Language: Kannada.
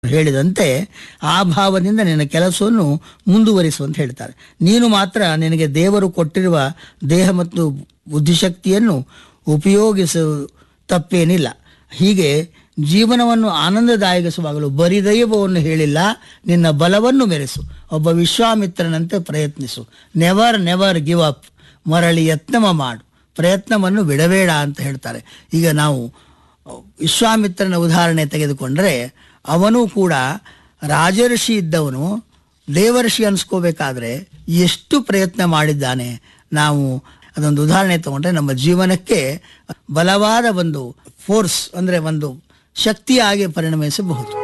ಹೇಳಿದಂತೆ ಆ ಭಾವದಿಂದ ನಿನ್ನ ಕೆಲಸವನ್ನು ಮುಂದುವರಿಸು ಅಂತ ಹೇಳ್ತಾರೆ ನೀನು ಮಾತ್ರ ನಿನಗೆ ದೇವರು ಕೊಟ್ಟಿರುವ ದೇಹ ಮತ್ತು ಬುದ್ಧಿಶಕ್ತಿಯನ್ನು ಉಪಯೋಗಿಸು ತಪ್ಪೇನಿಲ್ಲ ಹೀಗೆ ಜೀವನವನ್ನು ಆನಂದದಾಯಕವಾಗಲು ಬರೀ ದೈವವನ್ನು ಹೇಳಿಲ್ಲ ನಿನ್ನ ಬಲವನ್ನು ಮೆರೆಸು ಒಬ್ಬ ವಿಶ್ವಾಮಿತ್ರನಂತೆ ಪ್ರಯತ್ನಿಸು ನೆವರ್ ನೆವರ್ ಗಿವ್ ಅಪ್ ಮರಳಿ ಯತ್ನವ ಮಾಡು ಪ್ರಯತ್ನವನ್ನು ಬಿಡಬೇಡ ಅಂತ ಹೇಳ್ತಾರೆ ಈಗ ನಾವು ವಿಶ್ವಾಮಿತ್ರನ ಉದಾಹರಣೆ ತೆಗೆದುಕೊಂಡ್ರೆ ಅವನು ಕೂಡ ರಾಜರ್ಷಿ ಇದ್ದವನು ದೇವರ್ಷಿ ಅನ್ಸ್ಕೋಬೇಕಾದ್ರೆ ಎಷ್ಟು ಪ್ರಯತ್ನ ಮಾಡಿದ್ದಾನೆ ನಾವು ಅದೊಂದು ಉದಾಹರಣೆ ತಗೊಂಡ್ರೆ ನಮ್ಮ ಜೀವನಕ್ಕೆ ಬಲವಾದ ಒಂದು ಫೋರ್ಸ್ ಅಂದ್ರೆ ಒಂದು ಶಕ್ತಿಯಾಗಿ ಪರಿಣಮಿಸಬಹುದು